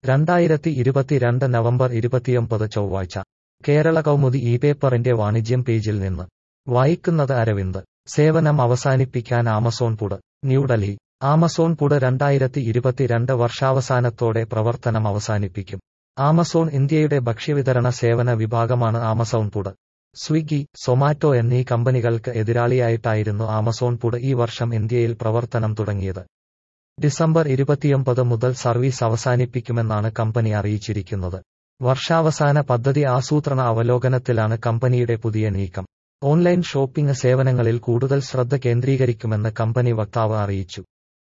രണ്ടായിരത്തി ഇരുപത്തിരണ്ട് നവംബർ ഇരുപത്തിയൊമ്പത് ചൊവ്വാഴ്ച കേരള കൗമുദി ഈ പേപ്പറിന്റെ വാണിജ്യം പേജിൽ നിന്ന് വായിക്കുന്നത് അരവിന്ദ് സേവനം അവസാനിപ്പിക്കാൻ Amazon food New Delhi Amazon food രണ്ടായിരത്തി ഇരുപത്തിരണ്ട് വർഷാവസാനത്തോടെ പ്രവർത്തനം അവസാനിപ്പിക്കും ആമസോൺ ഇന്ത്യയുടെ ഭക്ഷ്യവിതരണ സേവന വിഭാഗമാണ് ആമസോൺ പുട് സ്വിഗ്ഗി സൊമാറ്റോ എന്നീ കമ്പനികൾക്ക് എതിരാളിയായിട്ടായിരുന്നു ആമസോൺ പുട് ഈ വർഷം ഇന്ത്യയിൽ പ്രവർത്തനം തുടങ്ങിയത് ഡിസംബർ ഇരുപത്തിയൊമ്പത് മുതൽ സർവീസ് അവസാനിപ്പിക്കുമെന്നാണ് കമ്പനി അറിയിച്ചിരിക്കുന്നത് വർഷാവസാന പദ്ധതി ആസൂത്രണ അവലോകനത്തിലാണ് കമ്പനിയുടെ പുതിയ നീക്കം ഓൺലൈൻ ഷോപ്പിംഗ് സേവനങ്ങളിൽ കൂടുതൽ ശ്രദ്ധ കേന്ദ്രീകരിക്കുമെന്ന് കമ്പനി വക്താവ് അറിയിച്ചു